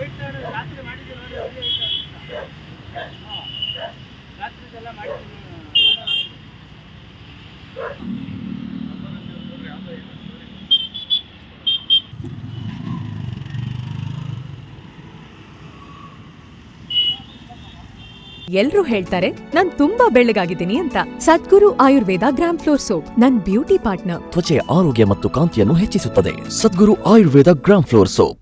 ರಾತ್ರಿ ಮಾಡಿದ್ದೀವಿ ನೋಡಿ ಅದೇ ಐತೆ ಅಂತ. ಹಾ. ರಾತ್ರಿದೆಲ್ಲ ಮಾಡಿದ್ದೀವಿ ಎಲ್ರೂ ಹೇಳ್ತಾರೆ ನಾನ್ ತುಂಬಾ ಬೆಳ್ಳಗಾಗಿದ್ದೀನಿ ಅಂತ Sadguru Ayurveda gram flour soap ನನ್ ಬ್ಯೂಟಿ ಪಾರ್ಟ್ನರ್ ತ್ವಚೆಯ ಆರೋಗ್ಯ ಮತ್ತು ಕಾಂತಿಯನ್ನು ಹೆಚ್ಚಿಸುತ್ತದೆ Sadguru Ayurveda gram flour soap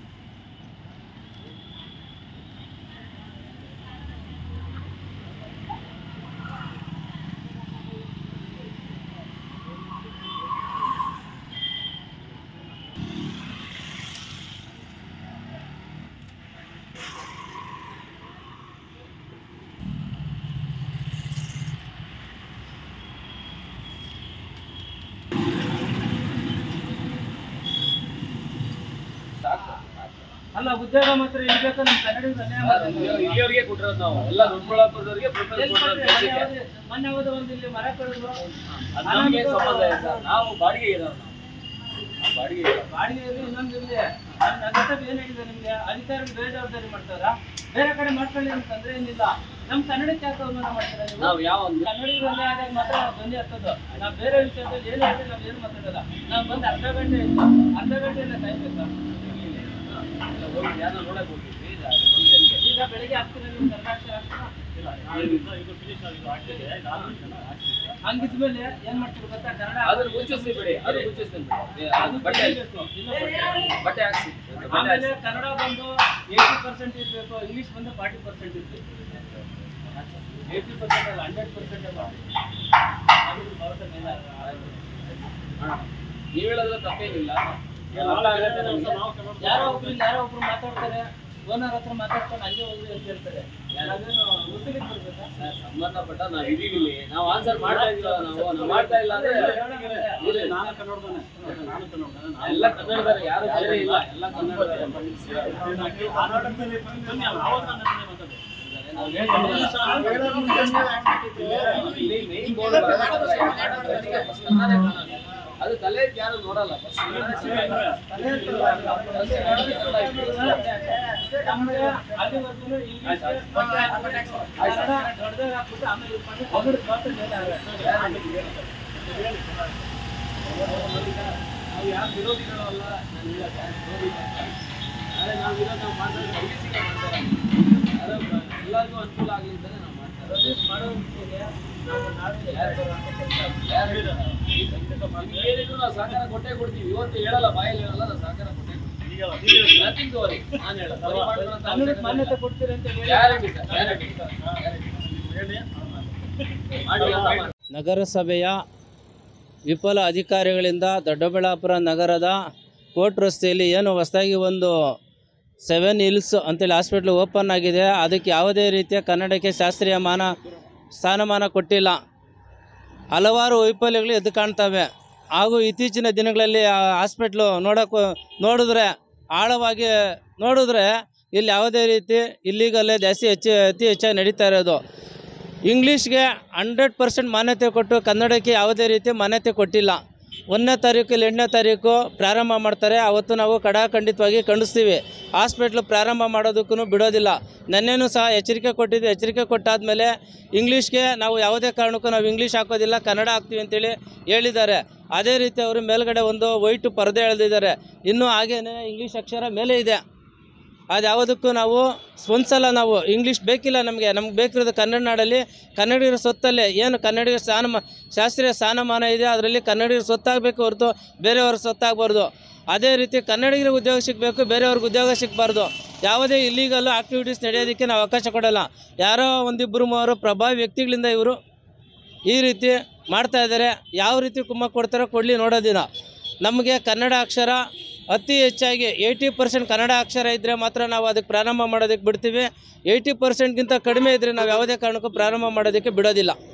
ಅಲ್ಲ ಉದ್ಯೋಗ ಮಾತ್ರ ಇರ್ಬೇಕು ನಮ್ಮ ಕನ್ನಡಿಗರು ಅನ್ಯಾಯ ಮಾಡ್ತಾರೆ. ಇಲ್ಲಿಯವರಿಗೆ ಕೊಟ್ಟಿರೋದು ನಾವು ಎಲ್ಲ ದೊಡ್ಡಬಳ್ಳಾಪುರದವರಿಗೆ ಪ್ರಿಫರ್ ಎಲ್ಲಿ ಕೊಟ್ಟಿರೋದು ಕೊಟ್ರಿ? ಮೊನ್ನೆ ಕೆಲ್ಸಕ್ಕೆ. ಯಾವ್ದು- ಮೊನ್ನೆ ಯಾವ್ದೋ ಒಂದು ಇಲ್ಲಿ ಮರ ಕಡಿದ್ರು ಅದು ನಮ್ಗೆ ಏನ್ ಸಂಬಂಧ ಇಲ್ಲ ನಾವು ಬಾಡಿಗೆ ಇರೋರು ನಾವು ನಾವು ಬಾಡಿಗೆ ಇರೋರು ಬಾಡಿಗೆ ಇರಲಿ ಇನ್ನೊಂದು ಇರಲಿ ನನ್ನ ಹತ್ರ ಏನ್ ಹೇಳಿದೆ ನಿಮ್ಗೆ ಅಧಿಕಾರಿಗಳು ಬೇಜವಾಬ್ದಾರಿ ಮಾಡ್ತಾರ ಬೇರೆ ಕಡೆ ಮಾಡ್ಕೊಳ್ಳಿ ಅಂತಂದ್ರೆ ಏನಿಲ್ಲ ನಮ್ಮ ಕನ್ನಡಕ್ಕೆ ಯಾಕೆ ಅವಮಾನ ಮಾಡ್ತಾರೆ ನೀವು ನಾವು ಯಾವ ಒಂದು ಕನ್ನಡಿಗರು ಒಂದೇ ಆದಾಗ ಮಾತ್ರ ನಾವು ಧ್ವನಿ ಹತ್ತೋದು ನಾವು ಬೇರೆ ವಿಷಯದಲ್ಲಿ ಏನು ಹೇಳಿದ್ರೆ ನಾವು ಏನು ಮಾತಾಡಲ್ಲ ನಾವು ಬಂದು ಅರ್ಧ ಗಂಟೆ ಇತ್ತು ಅರ್ಧ ಗಂಟೆಯಿಂದ ಕಾಯ್ಬೇಕಾ ಹೋಗಿ ಯಾರನ್ನ ನೋಡಕ್ ಹೋಗಿದ್ವಿ ಅದು ಫಂಕ್ಷನ್ಗೆ. ಈಗ ಬೆಳಿಗ್ಗೆ ಹಾಕ್ತೀರ ನೀವು ಕನ್ನಡಾಕ್ಷರ ಹಾಕ್ತೀರಾ? ಹಂಗಿದ್ಮೇಲೆ ಏನ್ ಮಾಡ್ತೀರಿ ಗೊತ್ತಾ ಕನ್ನಡ ಅದನ್ನ ಮುಚ್ಚಿಸ್ತೀವಿ ಬಿಡಿ ಅದು ಮುಚ್ಚಿಸ್ತೀನಿ ಬಿಡಿ ಏ, ಅದು ಬಟ್ಟೆ ಕಲಿಬೇಕು. ಇನ್ನು ಬಟ್ಟೆ. ಬಟ್ಟೆ ಹಾಕ್ಸಿ ಬಟ್ಟೆ ಆಮೇಲೆ ಹಾಕ್ಸಿ ಕನ್ನಡ ಬಂದು ಏಯ್ಟಿ ಪರ್ಸೆಂಟ್ ಇರಬೇಕು ಇಂಗ್ಲಿಷ್ ಬಂದು ಫಾರ್ಟಿ ಪರ್ಸೆಂಟ್ ಇರಬೇಕು ಏಯ್ಟಿ ಪರ್ಸೆಂಟ್ ಅಲ್ಲ ಹಂಡ್ರೆಡ್ ಪರ್ಸೆಂಟ್ ಅಲ್ಲ ಅದು ಭಾರತ ಮೇಲೆ ಅಣ್ಣ, ನೀವ್ ಹೇಳೋದ್ರ ತಪ್ಪೇನಿಲ್ಲ ಅರ್ಥ ಆಗತ್ತೆ ನಮ್ಗೆ. ಯಾರೋ ಒಬ್ರು ಇಲ್ಲಿ ಯಾರೋ ಒಬ್ರು ಮಾತಾಡ್ತಾರೆ ಓನರ್ ಹತ್ರ ಮಾತಾಡ್ಕೊಂಡು ಹಂಗೆ ಹೋಗ್ಲಿ ಅಂತ ಹೇಳ್ತಾರೆ ಯಾರಾದ್ರೂ ಮುಸ್ಲಿಂ ಬರ್ಬೇಕಾ ಸರ್, ಸಂಬಂಧಪಟ್ಟ ನಾವ್ ಇದೀವಿ ಇಲ್ಲಿ. ನಾವು ಆನ್ಸರ್ ಮಾಡ್ತಾ ಇದೀವ ನಾವು ನಾವು ಮಾಡ್ತಾ ಇಲ್ಲ ಅಂದ್ರೆ ಇಲ್ಲ, ನಾನು ಕನ್ನಡದವನೇ ನಾನು ಕನ್ನಡದವನೇ ಎಲ್ಲ ಕನ್ನಡದವ್ರು ಯಾರು ಬೇರೆ ಇಲ್ಲ ಎಲ್ಲ ಕನ್ನಡದವ್ರೆ. ನಾವು ಇಲ್ಲಿ main board ಬರೋದು ಕನ್ನಡ first ಕನ್ನಡ ಕಾಣೋದು. ಅದು ತಲೆ ಯಾರು ನೋಡಲ್ಲ first ಕನ್ನಡ ನಮ್ಗೆ ಅಲ್ಲಿವರೆಗೂ ಇಂಗ್ಲಿಷ್ ಕನ್ನಡ ದೊಡ್ಡದಾಗಿ ಹಾಕ್ಬಿಟ್ಟು ಆಮೇಲೆ ಇದು ಮಾಡಿ ಕನ್ನಡ ಮಾತ್ರ ಮೇಲೆ ಆಗುತ್ತೆ. ನಾವು ಯಾರು ವಿರೋಧಿಗಳು ಅಲ್ಲ ನಾನು ಹೇಳಕ್ಕೆ ವಿರೋಧಿ ಅಲ್ಲ. ಆದ್ರೆ ನಾವು ಇರೋದು ನಾವು ಮಾತಾಡೋದು ಇಂಗ್ಲೀಷಿಗೆ ಮಾಡ್ತಾರೆ ಅದು ಎಲ್ಲರಿಗೂ ಅನುಕೂಲ ಆಗಲಿ ಅಂತಾನೆ ನಾವು ಮಾಡ್ತಾ ಇರೋದು. ಸರ್ವಿಸ್ ಮಾಡೋ ವ್ಯಕ್ತಿಗೆ ನಾವು ನಾವೇ ಯಾರು ಏನಿದ್ರು ನಾವು ಸಹಕಾರ ಕೊಟ್ಟೇ ಕೊಡ್ತೀವಿ ಇವತ್ತು ಹೇಳಲ್ಲ ಬಾಯಲ್ಲಿ ಹೇಳಲ್ಲ ನಾವು ಸಹಕಾರ ಕೊಟ್ಟೇ ಕೊಡ್ತೀವಿ Nothing to worry. ನಾನು ಹೇಳಲ್ಲ. worry ಮಾಡ್ಕೊಳ್ಳೋಂಥ ಕನ್ನಡಕ್ಕೆ ಅವಶ್ಯಕತೆ ಮಾನ್ಯತೆ ಇಲ್ಲ. ಕೊಡ್ತೀರಿ ಅಂತ ಹೇಳಿ Guarantee sir, guarantee. ಮಾಡಿ ಅಂತ ಮಾಡಿ. ನಗರಸಭೆಯ ವಿಫಲ ಅಧಿಕಾರಿಗಳಿಂದ ದೊಡ್ಡಬಳ್ಳಾಪುರ ನಗರದ ಕೋರ್ಟ್ ರಸ್ತೆಯಲ್ಲಿ ಏನು ಹೊಸದಾಗಿ ಒಂದು ಸೆವೆನ್ ಹಿಲ್ಸ್ ಅಂತೇಳಿ ಹಾಸ್ಪಿಟ್ಲ್ ಓಪನ್ ಆಗಿದೆ ಅದಕ್ಕೆ ಯಾವುದೇ ರೀತಿಯ ಕನ್ನಡಕ್ಕೆ ಶಾಸ್ತ್ರೀಯ ಮಾನ ಸ್ಥಾನಮಾನ ಕೊಟ್ಟಿಲ್ಲ ಹಲವಾರು ವೈಫಲ್ಯಗಳು ಎದ್ದು ಕಾಣ್ತವೆ ಹಾಗೂ ಇತ್ತೀಚಿನ ದಿನಗಳಲ್ಲಿ ಆ ಹಾಸ್ಪಿಟ್ಲು ನೋಡೋಕ್ಕೂ ನೋಡಿದ್ರೆ ಆಳವಾಗಿ ನೋಡಿದ್ರೆ ಇಲ್ಲಿ ಯಾವುದೇ ರೀತಿ ಇಲ್ಲಿಗಲ್ಲೇ ಜಾಸ್ತಿ ಹೆಚ್ಚು ಅತಿ ಹೆಚ್ಚಾಗಿ ನಡೀತಾ ಇರೋದು ಇಂಗ್ಲೀಷ್ಗೆ ಹಂಡ್ರೆಡ್ ಪರ್ಸೆಂಟ್ ಮಾನ್ಯತೆ ಕೊಟ್ಟು ಕನ್ನಡಕ್ಕೆ ಯಾವುದೇ ರೀತಿ ಮಾನ್ಯತೆ ಕೊಟ್ಟಿಲ್ಲ ಒಂದನೇ ತಾರೀಕು ಇಲ್ಲ ಎಂಟನೇ ತಾರೀಕು ಪ್ರಾರಂಭ ಮಾಡ್ತಾರೆ ಅವತ್ತು ನಾವು ಕಡಾಖಂಡಿತವಾಗಿ ಖಂಡಿಸ್ತೀವಿ ಹಾಸ್ಪಿಟ್ಲು ಪ್ರಾರಂಭ ಮಾಡೋದಕ್ಕೂ ಬಿಡೋದಿಲ್ಲ ನೆನ್ನೆನೂ ಸಹ ಎಚ್ಚರಿಕೆ ಕೊಟ್ಟಿದ್ದು ಎಚ್ಚರಿಕೆ ಕೊಟ್ಟಾದಮೇಲೆ ಇಂಗ್ಲೀಷ್ಗೆ ನಾವು ಯಾವುದೇ ಕಾರಣಕ್ಕೂ ನಾವು ಇಂಗ್ಲೀಷ್ ಹಾಕೋದಿಲ್ಲ ಕನ್ನಡ ಹಾಕ್ತೀವಿ ಅಂತೇಳಿ ಹೇಳಿದ್ದಾರೆ ಅದೇ ರೀತಿ ಅವರು ಮೇಲ್ಗಡೆ ಒಂದು ವೈಟ್ ಪರದೆ ಎಳೆದಿದ್ದಾರೆ ಇನ್ನೂ ಹಾಗೇನೆ ಇಂಗ್ಲೀಷ್ ಅಕ್ಷರ ಮೇಲೆ ಇದೆ ಅದು ಯಾವುದಕ್ಕೂ ನಾವು ಸ್ವಂದ್ಸಲ ನಾವು ಇಂಗ್ಲೀಷ್ ಬೇಕಿಲ್ಲ ನಮಗೆ ನಮ್ಗೆ ಬೇಕಿರೋದು ಕನ್ನಡ ನಾಡಲ್ಲಿ ಕನ್ನಡಿಗರ ಸ್ವತ್ತಲ್ಲೇ ಏನು ಕನ್ನಡಿಗರ ಸ್ಥಾನಮ ಶಾಸ್ತ್ರೀಯ ಸ್ಥಾನಮಾನ ಇದೆ ಅದರಲ್ಲಿ ಕನ್ನಡಿಗರ ಸ್ವತ್ತಾಗಬೇಕು ಹೊರತು ಬೇರೆಯವ್ರ ಸ್ವತ್ತಾಗಬಾರ್ದು ಅದೇ ರೀತಿ ಕನ್ನಡಿಗರಿಗೆ ಉದ್ಯೋಗ ಸಿಗಬೇಕು ಬೇರೆಯವ್ರಿಗೆ ಉದ್ಯೋಗ ಸಿಗಬಾರ್ದು ಯಾವುದೇ ಇಲ್ಲಿಗಲ್ಲು ಆಕ್ಟಿವಿಟೀಸ್ ನಡೆಯೋದಕ್ಕೆ ನಾವು ಅವಕಾಶ ಕೊಡಲ್ಲ ಯಾರೋ ಒಂದಿಬ್ಬರು ಮೂವರು ಪ್ರಭಾವಿ ವ್ಯಕ್ತಿಗಳಿಂದ ಇವರು ಈ ರೀತಿ ಮಾಡ್ತಾ ಇದ್ದಾರೆ ಯಾವ ರೀತಿ ಕುಮ್ಮ ಕೊಡ್ತಾರೋ ಕೊಡಲಿ ನೋಡೋದಿನ ನಮಗೆ ಕನ್ನಡ ಅಕ್ಷರ ಅತಿ ಹೆಚ್ಚಾಗಿ ಏಯ್ಟಿ ಪರ್ಸೆಂಟ್ ಕನ್ನಡ ಅಕ್ಷರ ಇದ್ದರೆ ಮಾತ್ರ ನಾವು ಅದಕ್ಕೆ ಪ್ರಾರಂಭ ಮಾಡೋದಕ್ಕೆ ಬಿಡ್ತೀವಿ ಏಯ್ಟಿ ಪರ್ಸೆಂಟ್ಗಿಂತ ಕಡಿಮೆ ಇದ್ದರೆ ನಾವು ಯಾವುದೇ ಕಾರಣಕ್ಕೂ ಪ್ರಾರಂಭ ಮಾಡೋದಕ್ಕೆ ಬಿಡೋದಿಲ್ಲ